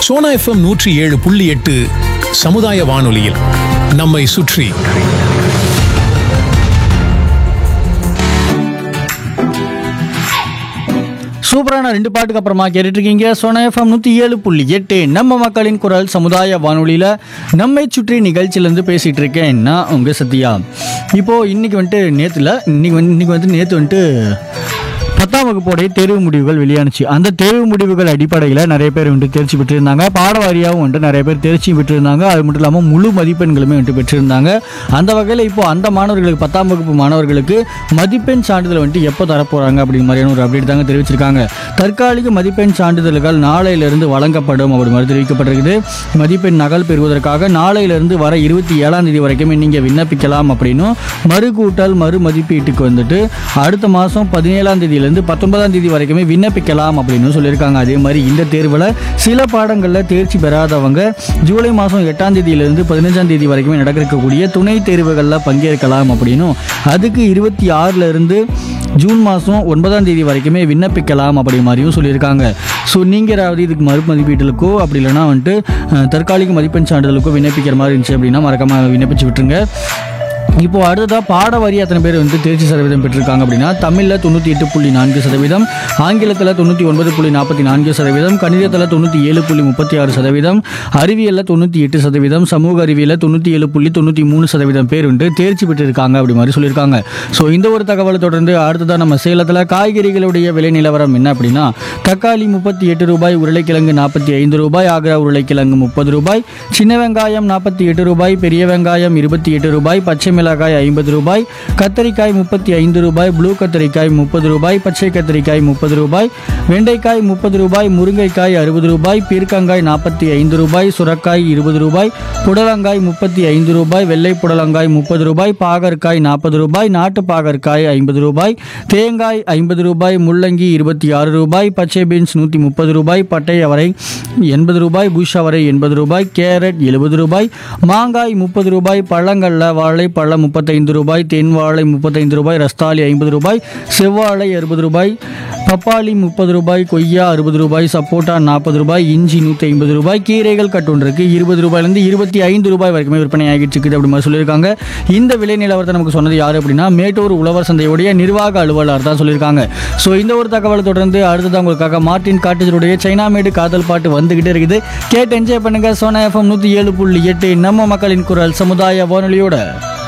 Sona FM நூற்றி ஏழு புள்ளி எட்டு சமுதாய வானொலியில் நம்மை சுற்றி சூப்பரான ரெண்டு பாட்டுக்கு அப்புறமா கேட்டுட்டு இருக்கீங்க சோனா எஃப்எம் நூற்றி ஏழு புள்ளி எட்டு நம்ம மக்களின் குரல் சமுதாய வானொலியில் நம்மை சுற்றி நிகழ்ச்சியிலேருந்து பேசிகிட்டு இருக்கேன் நான் உங்கள் சத்யா இப்போது இன்னைக்கு வந்துட்டு நேற்றுல இன்னைக்கு வந்து இன்னைக்கு வந்து நேற்று வந்துட்டு பத்தாம் வகுப்போடைய தேர்வு முடிவுகள் வெளியானுச்சு அந்த தேர்வு முடிவுகள் அடிப்படையில் நிறைய பேர் வந்துட்டு தேர்ச்சி பெற்றிருந்தாங்க பாட வாரியாகவும் வந்துட்டு நிறைய பேர் தேர்ச்சி பெற்றிருந்தாங்க அது மட்டும் இல்லாமல் முழு மதிப்பெண்களுமே வந்துட்டு பெற்றிருந்தாங்க அந்த வகையில் இப்போ அந்த மாணவர்களுக்கு பத்தாம் வகுப்பு மாணவர்களுக்கு மதிப்பெண் சான்றிதழ் வந்துட்டு எப்போ தரப்போகிறாங்க அப்படிங்கிற மாதிரியான ஒரு அப்டேட் தாங்க தெரிவிச்சிருக்காங்க தற்காலிக மதிப்பெண் சான்றிதழ்கள் நாளையிலிருந்து வழங்கப்படும் அப்படி மாதிரி தெரிவிக்கப்பட்டிருக்குது மதிப்பெண் நகல் பெறுவதற்காக நாளையிலிருந்து வர இருபத்தி ஏழாம் தேதி வரைக்கும் நீங்கள் விண்ணப்பிக்கலாம் அப்படின்னும் மறுகூட்டல் மறு மதிப்பீட்டுக்கு வந்துட்டு அடுத்த மாதம் பதினேழாம் தேதியிலேருந்து பத்தொன்பதாம் தேதி வரைக்குமே விண்ணப்பிக்கலாம் அப்படின்னு சொல்லியிருக்காங்க அதே மாதிரி இந்த தேர்வில் சில பாடங்களில் தேர்ச்சி பெறாதவங்க ஜூலை மாதம் எட்டாம் தேதியிலிருந்து பதினஞ்சாம் தேதி வரைக்குமே நடக்க இருக்கக்கூடிய துணை தேர்வுகளில் பங்கேற்கலாம் அப்படின்னும் அதுக்கு இருபத்தி ஆறிலிருந்து ஜூன் மாதம் ஒன்பதாம் தேதி வரைக்குமே விண்ணப்பிக்கலாம் அப்படி மாதிரியும் சொல்லியிருக்காங்க ஸோ நீங்கள் யாராவது இதுக்கு மறுமதிப்பீட்டுக்கோ அப்படி இல்லைன்னா வந்துட்டு அஹ், தற்காலிக மதிப்பெண் சான்றிதழுக்கோ விண்ணப்பிக்கிற மாதிரி இருந்துச்சு அப்படின்னா மறக்காமல் விண்ணப்பிச்சு விட்டுருங்க இப்போ அடுத்ததாக பாட வாரி அத்தனை பேர் வந்து தேர்ச்சி சதவீதம் பெற்றிருக்காங்க அப்படின்னா தமிழில் தொண்ணூற்றி எட்டு புள்ளி நான்கு சதவீதம் ஆங்கிலத்தில் தொண்ணூற்றி ஒன்பது புள்ளி நாற்பத்தி நான்கு சதவீதம் கணிதத்தில் தொண்ணூற்றி ஏழு புள்ளி முப்பத்தி ஆறு சதவீதம் அறிவியலில் தொண்ணூற்றி எட்டு சதவீதம் சமூக அறிவியலில் தொண்ணூற்றி ஏழு புள்ளி தொண்ணூற்றி மூணு சதவீதம் பேர் வந்து தேர்ச்சி பெற்றிருக்காங்க அப்படி மாதிரி சொல்லியிருக்காங்க ஸோ இந்த ஒரு தகவலை தொடர்ந்து அடுத்ததாக நம்ம சேலத்தில் காய்கறிகளுடைய விலை நிலவரம் என்ன அப்படின்னா தக்காளி முப்பத்தி எட்டு ரூபாய் உருளைக்கிழங்கு நாற்பத்தி ஐந்து ரூபாய் ஆக்ரா உருளைக்கிழங்கு முப்பது ரூபாய் சின்ன வெங்காயம் நாற்பத்தி எட்டு ரூபாய் பெரிய வெங்காயம் இருபத்தி எட்டு ரூபாய் பச்சை மிளகாய் ஐம்பது ரூபாய் கத்தரிக்காய் முப்பத்தி ஐந்து ரூபாய் ப்ளூ கத்தரிக்காய் முப்பது ரூபாய் பச்சை கத்தரிக்காய் முப்பது ரூபாய் வெண்டைக்காய் முப்பது ரூபாய் முருங்கைக்காய் அறுபது ரூபாய் பீர்க்கங்காய் நாற்பத்தி ஐந்து ரூபாய் சுரக்காய் இருபது ரூபாய் புடலங்காய் முப்பத்தி ஐந்து ரூபாய் வெள்ளை புடலங்காய் முப்பது ரூபாய் பாகற்காய் நாற்பது ரூபாய் நாட்டு பாகற்காய் ஐம்பது ரூபாய் தேங்காய் ஐம்பது ரூபாய் முள்ளங்கி இருபத்தி ஆறு ரூபாய் பச்சை பீன்ஸ் நூற்றி முப்பது ரூபாய் பட்டை அவரை எண்பது ரூபாய் புஷ் அவரை எண்பது ரூபாய் கேரட் எழுபது ரூபாய் மாங்காய் முப்பது ரூபாய் பழங்கள்ல வாழை பழம் முப்பத்தைந்து ரூபாய் தென் வாழை முப்பத்தைந்து ரூபாய் ரஸ்தாலி ஐம்பது ரூபாய் செவ்வாழை அறுபது ரூபாய் பப்பாளி முப்பது ரூபாய் கொய்யா அறுபது ரூபாய் சப்போட்டா நாற்பது ரூபாய் இஞ்சி நூற்றி ஐம்பது ரூபாய் கீரைகள் கட்டுன்றிருக்கு இருபது ரூபாயிலேருந்து இருபத்தி ஐந்து ரூபாய் வரைக்குமே விற்பனை ஆகிட்டு இருக்குது அப்படி மாதிரி சொல்லியிருக்காங்க இந்த விலை நிலவரத்தை நமக்கு சொன்னது யார் அப்படின்னா மேட்டூர் உழவர் சந்தையுடைய நிர்வாக அலுவலர் தான் சொல்லியிருக்காங்க ஸோ இந்த ஒரு தகவலை தொடர்ந்து அடுத்தது உங்களுக்காக மார்ட்டின் காட்டேஜருடைய சைனா மேடு காதல் பாட்டு வந்துகிட்டே இருக்குது கேட்டு என்ஜாய் பண்ணுங்க சோனா எஃப்எம் நூற்றி ஏழு புள்ளி எட்டு நம்ம மக்களின் குரல் சமுதாய வானொலியோட